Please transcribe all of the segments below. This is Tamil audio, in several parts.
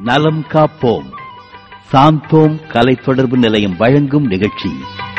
நலம் காப்போம் சாந்தோம் கலை தொடர்பு நிலையம் வழங்கும் நிகழ்ச்சி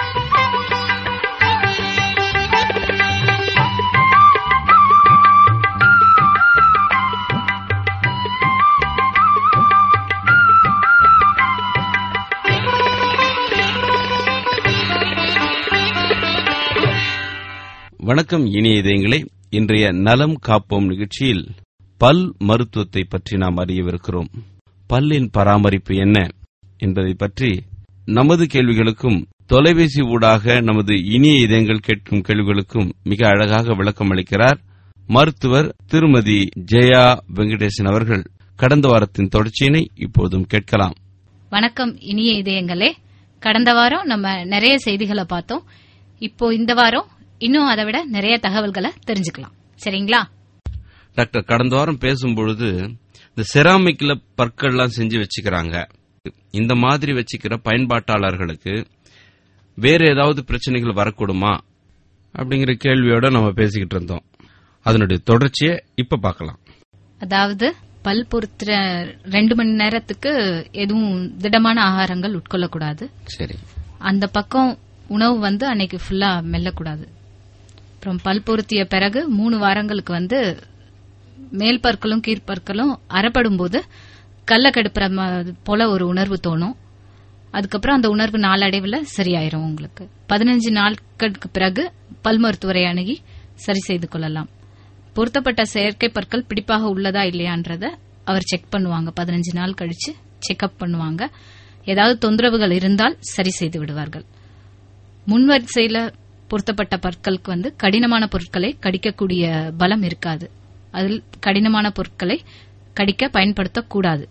வணக்கம் இனிய இதயங்களே இன்றைய நலம் காப்போம் நிகழ்ச்சியில் பல் மருத்துவத்தை பற்றி நாம் அறியவிருக்கிறோம் பல்லின் பராமரிப்பு என்ன என்பதை பற்றி நமது கேள்விகளுக்கும் தொலைபேசி ஊடாக நமது இனிய இதயங்கள் கேட்கும் கேள்விகளுக்கும் மிக அழகாக விளக்கம் அளிக்கிறார் மருத்துவர் திருமதி ஜெயா வெங்கடேசன் அவர்கள் கடந்த வாரத்தின் தொடர்ச்சியினை இப்போதும் கேட்கலாம் வணக்கம் இனிய இதயங்களே கடந்த வாரம் நம்ம நிறைய செய்திகளை பார்த்தோம் இப்போ இந்த வாரம் இன்னும் அதை விட நிறைய தகவல்களை தெரிஞ்சுக்கலாம் சரிங்களா டாக்டர் கடந்த வாரம் பேசும்பொழுது இந்த செராமிக்ல பற்கள்லாம் செஞ்சு வச்சுக்கிறாங்க இந்த மாதிரி வச்சுக்கிற பயன்பாட்டாளர்களுக்கு வேற ஏதாவது பிரச்சனைகள் வரக்கூடுமா அப்படிங்கிற கேள்வியோட நம்ம பேசிக்கிட்டு இருந்தோம் அதனுடைய தொடர்ச்சியை இப்ப பார்க்கலாம் அதாவது பல் பொறுத்துற ரெண்டு மணி நேரத்துக்கு எதுவும் திடமான ஆகாரங்கள் உட்கொள்ளக்கூடாது சரி அந்த பக்கம் உணவு வந்து அன்னைக்கு ஃபுல்லா மெல்லக்கூடாது அப்புறம் பல் பொருத்திய பிறகு மூணு வாரங்களுக்கு வந்து மேல் பற்களும் கீழ்ப்பற்களும் அறப்படும் போது கல்ல கடுப்புற ம- போல ஒரு உணர்வு தோணும் அதுக்கப்புறம் அந்த உணர்வு நாளடைவில் சரியாயிரும் உங்களுக்கு பதினஞ்சு நாட்களுக்கு பிறகு பல் மருத்துவரை அணுகி சரி செய்து கொள்ளலாம் பொருத்தப்பட்ட செயற்கை பற்கள் பிடிப்பாக உள்ளதா இல்லையான்றத அவர் செக் பண்ணுவாங்க பதினஞ்சு நாள் கழிச்சு செக்அப் பண்ணுவாங்க ஏதாவது தொந்தரவுகள் இருந்தால் சரி செய்து விடுவார்கள் முன்வரிசையில பொருத்தப்பட்ட பற்களுக்கு வந்து கடினமான பொருட்களை கடிக்கக்கூடிய பலம் இருக்காது அதில் கடினமான பொருட்களை கடிக்க பயன்படுத்தக்கூடாது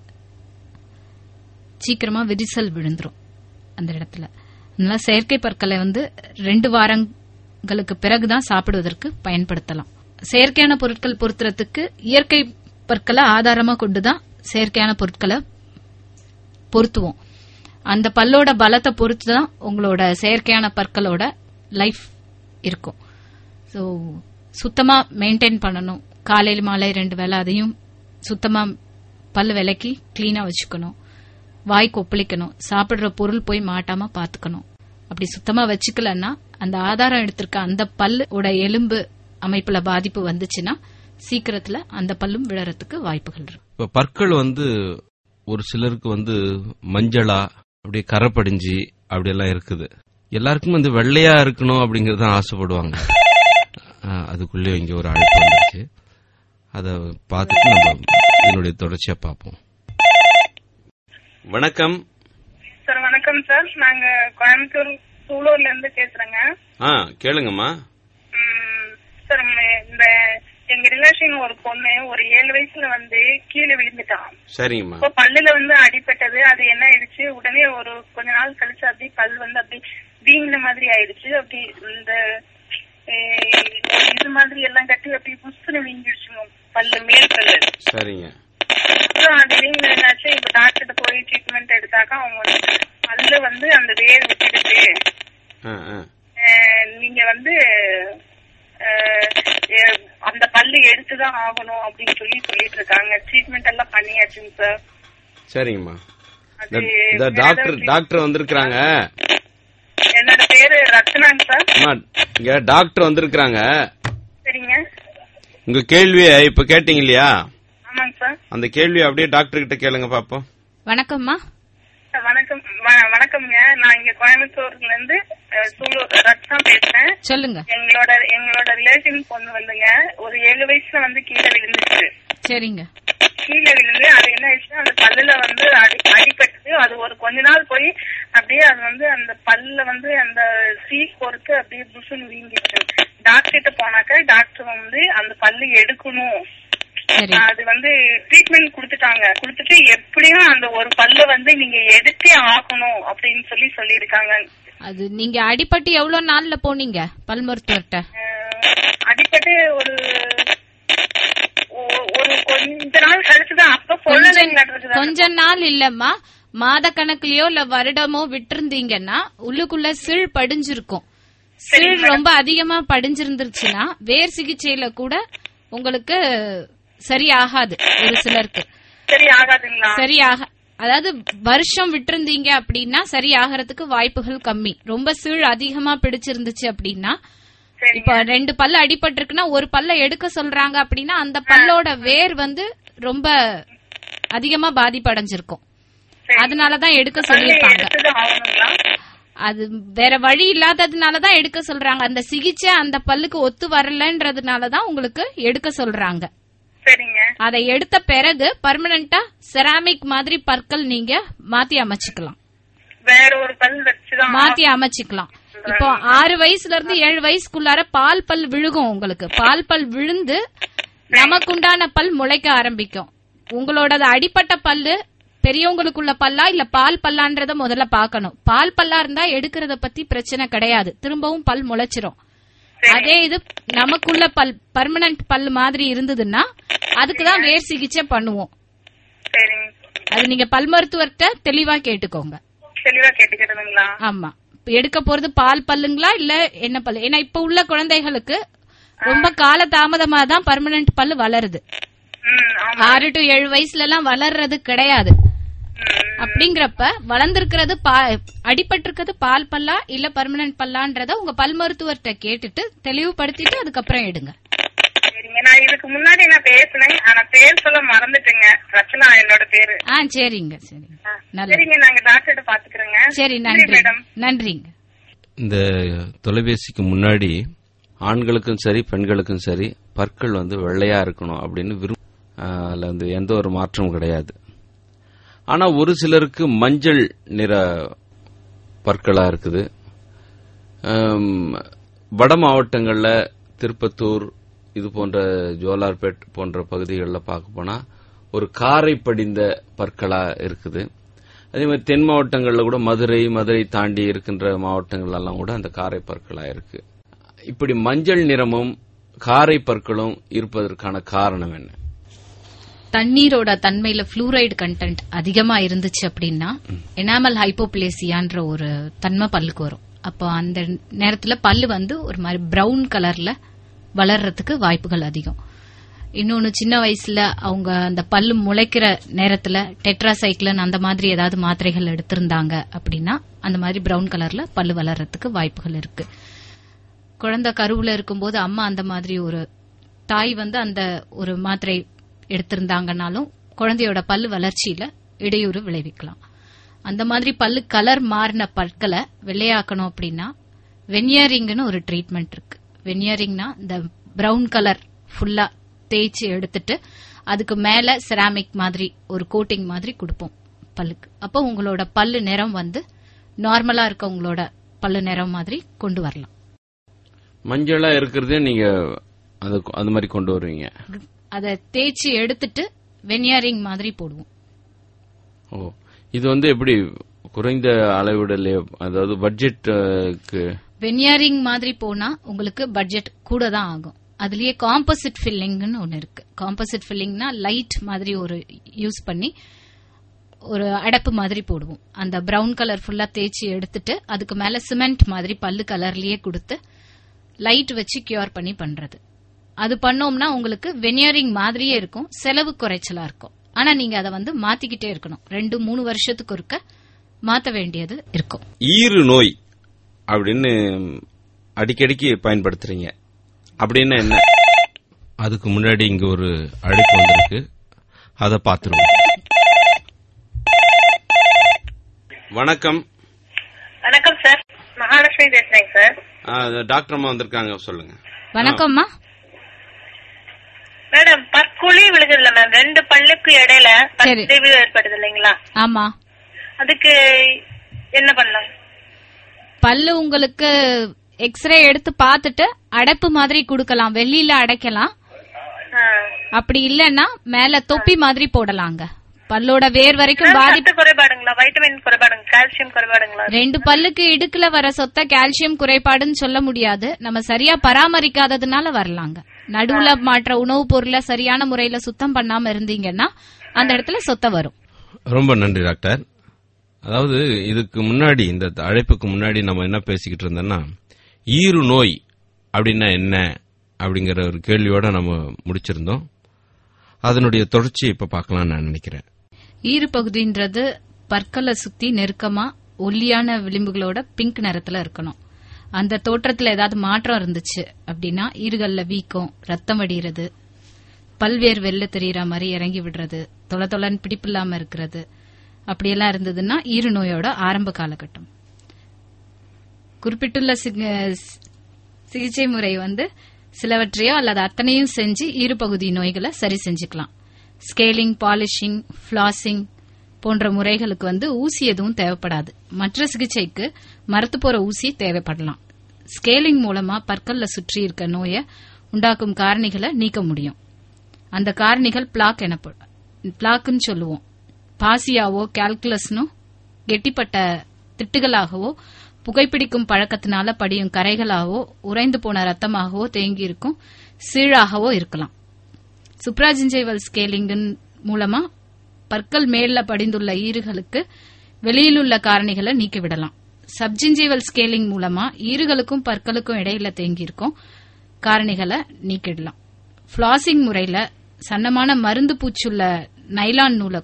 சீக்கிரமா விரிசல் விழுந்துரும் அந்த இடத்துல அதனால செயற்கை பற்களை வந்து ரெண்டு வாரங்களுக்கு பிறகுதான் சாப்பிடுவதற்கு பயன்படுத்தலாம் செயற்கையான பொருட்கள் பொருத்துறதுக்கு இயற்கை பற்களை ஆதாரமா கொண்டுதான் செயற்கையான பொருட்களை பொருத்துவோம் அந்த பல்லோட பலத்தை பொறுத்து தான் உங்களோட செயற்கையான பற்களோட லைஃப் இருக்கும் ஸோ சுத்தமா மெயின்டைன் பண்ணணும் காலையில் மாலை ரெண்டு வேளை அதையும் சுத்தமா பல்லு விலக்கி கிளீனா வச்சுக்கணும் வாய் கொப்பளிக்கணும் சாப்பிடுற பொருள் போய் மாட்டாம பாத்துக்கணும் அப்படி சுத்தமா வச்சுக்கலன்னா அந்த ஆதாரம் எடுத்திருக்க அந்த பல்லோட எலும்பு அமைப்புல பாதிப்பு வந்துச்சுன்னா சீக்கிரத்துல அந்த பல்லும் விழறதுக்கு வாய்ப்புகள் இருக்கு இப்ப பற்கள் வந்து ஒரு சிலருக்கு வந்து மஞ்சளா அப்படியே கரை படிஞ்சு அப்படியெல்லாம் இருக்குது எல்லாருக்கும் வந்து வெள்ளையா இருக்கணும் அப்படிங்கறது தான் ஆசைப்படுவாங்க ஆ, அதுக்குள்ளே இங்க ஒரு அழைப்பு வந்துருச்சு அத பார்த்துட்டு நம்ம இதனுடைய தொடர்ச்சியா பார்ப்போம் வணக்கம் சார் வணக்கம் சார் நாங்க கோயம்புத்தூர் சூலூர்ல இருந்து பேசுறேங்க ஆ கேளுங்கம்மா ம், சார் ம், இந்த எங்க ரிலேஷன் ஒரு பொண்ணு ஒரு ஏழு வயசுல வந்து கீழே விழுந்துட்டான் சரிங்கம்மா இப்போ பல்லுல வந்து அடிபட்டது அது என்ன ஆயிடுச்சு உடனே ஒரு கொஞ்ச நாள் கழிச்சு அப்படி பல் வந்து அப்படி வீங்கின மாதிரி ஆயிடுச்சு அப்படி இந்த அஹ், இது மாதிரி எல்லாம் கட்டி அப்படி புஷ்னு வீங்கிடுச்சுங்க பல்லு மேல் பல்லு சரிங்க அப்புறம் அது வீங்கின என்னாச்சு இப்ப டாக்டர்கிட்ட போய் ட்ரீட்மெண்ட் எடுத்தாக்கா அவங்க வந்து பல்லு வந்து அந்த வேர் விட்டுடுச்சு ஆ ஆ அஹ் நீங்க வந்து அஹ், எ- அந்த பல்லு எடுத்துதான் ஆகணும் அப்படின்னு சொல்லி சொல்லிட்டு இருக்காங்க ட்ரீட்மெண்ட் எல்லாம் பண்ணியாச்சுங்க சார் சரிங்கம்மா அது இந்த- இந்த வேற டாக்டர் ஏதாவது டாக்டர் வந்திருக்கிறாங்க என்னோட பேரு ரத்னாங்க சார் அம்மா இங்க டாக்டர் வந்திருக்கிறாங்க சரிங்க உங்க கேள்விய இப்ப கேட்டீங்க இல்லையா ஆமாங்க சார் அந்த கேள்வியை அப்படியே டாக்டர் கிட்ட கேளுங்க பாப்போம் வணக்கம்மா சார், வணக்கம் வ- வணக்கம்ங்க நான் இங்க கோயம்புத்தூர்ல இருந்து அஹ், சூலூர் ரத்னா பேசுறேன் சொல்லுங்க எங்களோட எங்களோட ரிலேஷன் பொண்ணு வந்துங்க ஒரு ஏழு வயசுல வந்து கீழே விழுந்துச்சு சரிங்க கீழே விழுந்து அது என்ன ஆயிடுச்சுன்னா அந்த பல்லுல வந்து அடி அடிபட்டது அது ஒரு கொஞ்ச நாள் போய் அப்படியே அது வந்து அந்த பல்ல வந்து அந்த சீ பொறுத்து அப்படியே புசுன்னு வீங்கிடுச்சு டாக்டர் கிட்ட போனாக்க டாக்டர் வந்து அந்த பல்லு எடுக்கணும் சரி அது வந்து ட்ரீட்மெண்ட் கொடுத்துட்டாங்க கொடுத்துட்டு எப்படியும் அந்த ஒரு பல்ல வந்து நீங்க எடுத்தே ஆகணும் அப்படின்னு சொல்லி சொல்லியிருக்காங்க அது நீங்க அடிபட்டு எவ்வளவு நாள்ல போனீங்க பல் மருத்துவர்கிட்ட அஹ் அடிப்பட்டு ஒரு ஒ- ஒரு கொஞ்ச நாள் கழிச்சுதான் அப்ப கொஞ்ச சொல்லலைங்கிறது கொஞ்ச நாள் இல்லம்மா மாத கணக்குலயோ இல்ல வருடமோ விட்டிருந்தீங்கன்னா உள்ளுக்குள்ள சில் படிஞ்சிருக்கும் சில் ரொம்ப அதிகமா படிஞ்சிருந்துருச்சுன்னா வேர் சிகிச்சையில கூட உங்களுக்கு சரி ஆகாது ஒரு சிலருக்கு சரி ஆகாதுங்களா சரியாக அதாவது வருஷம் விட்டிருந்தீங்க அப்படின்னா சரி ஆகிறதுக்கு வாய்ப்புகள் கம்மி ரொம்ப சீழ் அதிகமா பிடிச்சிருந்துச்சு அப்படின்னா சரிங்க இப்ப ரெண்டு பல்லு அடிபட்டிருக்குன்னா ஒரு பல்ல எடுக்க சொல்றாங்க அப்படின்னா அந்த பல்லோட வேர் வந்து ரொம்ப அதிகமா பாதிப்படைஞ்சிருக்கும் சரி. அதனாலதான் எடுக்க பல்லு சொல்லியிருப்பாங்க எடுத்துதான் ஆகணுங்களா அது வேற வழி இல்லாததுனாலதான் எடுக்க சொல்றாங்க அந்த சிகிச்சை அந்த பல்லுக்கு ஒத்து வரலன்றதுனாலதான் உங்களுக்கு எடுக்க சொல்றாங்க சரிங்க அதை எடுத்த பிறகு பர்மனண்டா செராமிக் மாதிரி பற்கள் நீங்க மாத்தி அமைச்சுக்கலாம் வேற ஒரு பல் வச்சுதான் மாத்தி அமைச்சுக்கலாம் இப்போ ஆறு வயசுல இருந்து ஏழு வயசுக்குள்ளார பால் பல் விழுகும் உங்களுக்கு பால் பல் விழுந்து நமக்குண்டான பல் முளைக்க ஆரம்பிக்கும் உங்களோட அடிப்பட்ட பல்லு பெரியவங்களுக்குள்ள பல்லா இல்ல பால் பல்லான்றத முதல்ல பார்க்கணும் பால் பல்லா இருந்தா எடுக்கிறத பத்தி பிரச்சனை கிடையாது திரும்பவும் பல் முளைச்சிரும் அதே இது நமக்குள்ள பல் பர்மனன்ட் பல் மாதிரி இருந்ததுன்னா அதுக்குதான் வேர் சிகிச்சை பண்ணுவோம் சரிங்க அது நீங்க பல் மருத்துவர்கிட்ட தெளிவா கேட்டுக்கோங்க தெளிவா கேட்டுக்கிறதுங்களா ஆமா இப்ப எடுக்க போறது பால் பல்லுங்களா இல்ல என்ன பல்லு ஏன்னா இப்ப உள்ள குழந்தைகளுக்கு ரொம்ப கால தாமதமா தான் பர்மனன்ட் பல்லு வளருது ம் ஆமா ஆறு டு ஏழு வயசுல எல்லாம் வளர்றது கிடையாது ம், அப்படிங்கறப்ப வளர்ந்திருக்கிறது பா- அடிபட்டிருக்கிறது பால் பல்லா இல்ல பர்மனன்ட் பல்லான்றத உங்க பல் மருத்துவர்கிட்ட கேட்டுட்டு தெளிவுபடுத்திட்டு அதுக்கப்புறம் எடுங்க சரிங்க நான் இதுக்கு முன்னாடி நான் பேசினேன் ஆனா பேர் சொல்ல மறந்துட்டேங்க ரச்சனா என்னோட பேரு ஆ சரிங்க சரிங்க ஆ, நல்லது சரிங்க நாங்க டாக்டர் பாத்துக்கிறோங்க சரி நன்றி மேடம் நன்றிங்க இந்த தொலைபேசிக்கு முன்னாடி ஆண்களுக்கும் சரி பெண்களுக்கும் சரி பற்கள் வந்து வெள்ளையா இருக்கணும் அப்படின்னு விரும்ப அதுல வந்து எந்த ஒரு மாற்றமும் கிடையாது ஆனா ஒரு சிலருக்கு மஞ்சள் நிற பற்களா இருக்குது ஆம், வட மாவட்டங்கள்ல திருப்பத்தூர் இது போன்ற ஜோலார்பேட் போன்ற பகுதிகளில் பார்க்க போனா ஒரு காரை படிந்த பற்களா இருக்குது அதே மாதிரி தென் மாவட்டங்களில் கூட மதுரை மதுரை தாண்டி இருக்கின்ற மாவட்டங்கள் எல்லாம் கூட அந்த காரை பற்களா இருக்கு இப்படி மஞ்சள் நிறமும் காரை பற்களும் இருப்பதற்கான காரணம் என்ன தண்ணீரோட தன்மையில ஃப்ளூரைடு கண்டென்ட் அதிகமா இருந்துச்சு அப்படின்னா எனாமல் ஹைப்போபிளேசியான்ற ஒரு தன்மை பல்லுக்கு வரும் அப்போ அந்த நேரத்துல பல்லு வந்து ஒரு மாதிரி பிரவுன் கலர்ல வளர்றதுக்கு வாய்ப்புகள் அதிகம் இன்னொன்னு சின்ன வயசுல அவங்க அந்த பல்லு முளைக்கிற நேரத்துல டெட்ராசைக்ளன் அந்த மாதிரி ஏதாவது மாத்திரைகள் எடுத்திருந்தாங்க அப்படின்னா அந்த மாதிரி பிரவுன் கலர்ல பல்லு வளர்றதுக்கு வாய்ப்புகள் இருக்கு குழந்தை கருவுல இருக்கும்போது அம்மா அந்த மாதிரி ஒரு தாய் வந்து அந்த ஒரு மாத்திரை எடுத்திருந்தாங்கனாலும் குழந்தையோட பல்லு வளர்ச்சியில இடையூறு விளைவிக்கலாம் அந்த மாதிரி பல்லு கலர் மாறின பற்களை வெள்ளையாக்கணும் அப்படின்னா வெனியரிங்னு ஒரு ட்ரீட்மெண்ட் இருக்கு வெனியரிங்னா இந்த பிரவுன் கலர் ஃபுல்லா தேய்ச்சி எடுத்துட்டு அதுக்கு மேல செராமிக் மாதிரி ஒரு கோட்டிங் மாதிரி கொடுப்போம் பல்லுக்கு அப்போ உங்களோட பல்லு நிறம் வந்து நார்மலா இருக்க உங்களோட பல்லு நிறம் மாதிரி கொண்டு வரலாம் மஞ்சளா இருக்கிறதே நீங்க அது அது மாதிரி கொண்டு வருவீங்க அதை தேய்ச்சி எடுத்துட்டு வெனியரிங் மாதிரி போடுவோம் ஓ இது வந்து எப்படி குறைந்த அளவிடலே அதாவது பட்ஜெட்டுக்கு வெனியரிங் மாதிரி போனா உங்களுக்கு பட்ஜெட் கூட தான் ஆகும் அதுலயே காம்போசிட் ஃபில்லிங்னு ஒன்னு இருக்கு காம்போசிட் ஃபில்லிங்னா லைட் மாதிரி ஒரு யூஸ் பண்ணி ஒரு அடப்பு மாதிரி போடுவோம் அந்த பிரவுன் கலர் ஃபுல்லா தேய்ச்சி எடுத்துட்டு அதுக்கு மேல சிமெண்ட் மாதிரி பல்லு கலர்லயே கொடுத்து லைட் வச்சு கியூர் பண்ணி பண்றது அது பண்ணோம்னா உங்களுக்கு வெனியரிங் மாதிரியே இருக்கும் செலவு குறைச்சலா இருக்கும் ஆனா நீங்க அதை வந்து மாத்திக்கிட்டே இருக்கணும் ரெண்டு மூணு வருஷத்துக்கு ஒருக்க மாத்த வேண்டியது இருக்கும் ஈறு நோய் அப்படின்னு அடிக்கடிக்கு பயன்படுத்துறீங்க அப்படின்னா என்ன அதுக்கு முன்னாடி இங்க ஒரு அழைப்பு வந்திருக்கு அதை பார்த்துருவோம் வணக்கம் வணக்கம் சார் மகாலட்சுமி பேசுறேங்க சார் ஆ, டாக்டர் அம்மா வந்திருக்காங்க சொல்லுங்க வணக்கம்மா மேடம் பற்குழி விழுகுதுல மேம் ரெண்டு பல்லுக்கு இடையில சரி. பற்சிதைவு ஏற்படுது இல்லைங்களா ஆமா அதுக்கு என்ன பண்ணலாம் பல்லு உங்களுக்கு எக்ஸ்ரே எடுத்து பார்த்துட்டு அடைப்பு மாதிரி கொடுக்கலாம் வெள்ளியில அடைக்கலாம் ஆ. அப்படி இல்லைன்னா மேல தொப்பி மாதிரி போடலாங்க பல்லோட வேர் வரைக்கும் பாதிப்பு சத்து குறைபாடுங்களா வைட்டமின் குறைபாடுங்க கால்சியம் குறைபாடுங்களா ரெண்டு பல்லுக்கு இடுக்குல வர சொத்த கால்சியம் குறைபாடுன்னு சொல்ல முடியாது நம்ம சரியா பராமரிக்காததுனால வரலாங்க நடுவுல மாற்ற உணவுப் பொருளை சரியான முறையில சுத்தம் பண்ணாம இருந்தீங்கன்னா அந்த இடத்துல சொத்த வரும் ரொம்ப நன்றி டாக்டர் அதாவது இதுக்கு முன்னாடி இந்த அழைப்புக்கு முன்னாடி நம்ம என்ன பேசிக்கிட்டு இருந்தோம்னா ஈறு நோய் அப்படின்னா என்ன அப்படிங்கிற ஒரு கேள்வியோட நம்ம முடிச்சிருந்தோம் அதனுடைய தொடர்ச்சியை இப்ப பார்க்கலாம் நான் நினைக்கிறேன் ஈறு பகுதின்றது பற்களை சுத்தி நெருக்கமா ஒல்லியான விளிம்புகளோட பிங்க் நிறத்துல இருக்கணும் அந்த தோற்றத்துல ஏதாவது மாற்றம் இருந்துச்சு அப்படின்னா ஈறுகள்ல வீக்கம் ரத்தம் வடிகிறது பல்வேறு வெள்ள தெரியற மாதிரி இறங்கி விடுறது தொலை தொலைன்னு பிடிப்பில்லாம இருக்கிறது அப்படியெல்லாம் இருந்ததுன்னா ஈறு நோயோட ஆரம்ப காலகட்டம் குறிப்பிட்டுள்ள சிக- சிகிச்சை முறை வந்து சிலவற்றையோ அல்லது அத்தனையும் செஞ்சு ஈறுபகுதி நோய்களை சரி செஞ்சுக்கலாம் ஸ்கேலிங் பாலிஷிங் ஃபிளாசிங் போன்ற முறைகளுக்கு வந்து ஊசி எதுவும் தேவைப்படாது மற்ற சிகிச்சைக்கு மரத்து போற ஊசி தேவைப்படலாம் ஸ்கேலிங் மூலமா பற்கள்ல சுற்றி இருக்க நோயை உண்டாக்கும் காரணிகளை நீக்க முடியும் அந்த காரணிகள் பிளாக் எனப்படும் பிளாக்குன்னு சொல்லுவோம் பாசியாவோ கால்குலஸ்னோ கெட்டிப்பட்ட திட்டுகளாகவோ புகைப்பிடிக்கும் பழக்கத்தினால படியும் கரைகளாகவோ உறைந்து போன ரத்தமாகவோ தேங்கியிருக்கும் சீழாகவோ இருக்கலாம் சுப்ராஜிஞ்சைவல் ஸ்கேலிங் மூலமா பற்கள் மேல படிந்துள்ள ஈறுகளுக்கு வெளியிலுள்ள காரணிகளை நீக்கிவிடலாம் சப்ஜிஞ்சைவல் ஸ்கேலிங் மூலமா ஈறுகளுக்கும் பற்களுக்கும் இடையில தேங்கியிருக்கும் காரணிகளை நீக்கிடலாம் ஃபிளாசிங் முறையில சன்னமான மருந்து பூச்சுள்ள நைலான் நூலை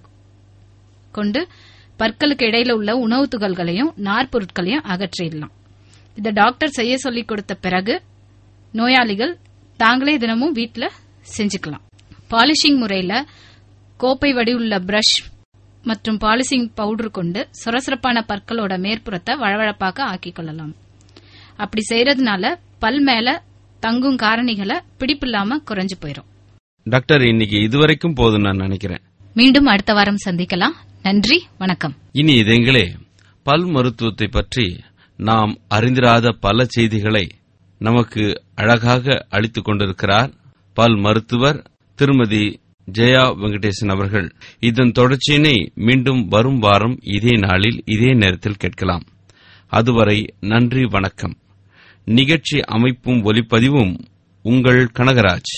கொண்டு பற்களுக்கு இடையில உள்ள உணவு துகள்களையும் நார்ப்பொருட்களையும் அகற்றிடலாம் இதை டாக்டர் செய்ய சொல்லிக் கொடுத்த பிறகு நோயாளிகள் தாங்களே தினமும் வீட்ல செஞ்சுக்கலாம் பாலிஷிங் முறையில கோப்பை வடிவுள்ள பிரஷ் மற்றும் பாலிஷிங் பவுடர் கொண்டு சொரசொரப்பான பற்களோட மேற்புறத்தை வழவழப்பாக்க ஆக்கிக் கொள்ளலாம் அப்படி செய்யறதுனால பல் மேல தங்கும் காரணிகளை பிடிப்பில்லாம குறைஞ்சு போயிடும் டாக்டர் இன்னைக்கு இதுவரைக்கும் போதும் நான் நினைக்கிறேன் மீண்டும் அடுத்த வாரம் சந்திக்கலாம் நன்றி வணக்கம் இனி இதெங்களே பல் மருத்துவத்தை பற்றி நாம் அறிந்திராத பல செய்திகளை நமக்கு அழகாக அளித்துக் கொண்டிருக்கிறார் பல் மருத்துவர் திருமதி ஜெயா வெங்கடேசன் அவர்கள் இதன் தொடர்ச்சியினை மீண்டும் வரும் வாரம் இதே நாளில் இதே நேரத்தில் கேட்கலாம் அதுவரை நன்றி வணக்கம் நிகழ்ச்சி அமைப்பும் ஒலிப்பதிவும் உங்கள் கனகராஜ்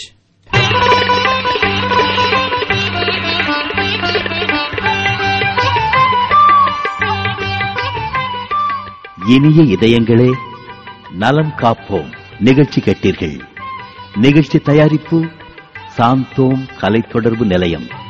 இனிய இதயங்களே நலம் காப்போம் நிகழ்ச்சி கேட்டீர்கள் நிகழ்ச்சி தயாரிப்பு சாந்தோம் கலை தொடர்பு நிலையம்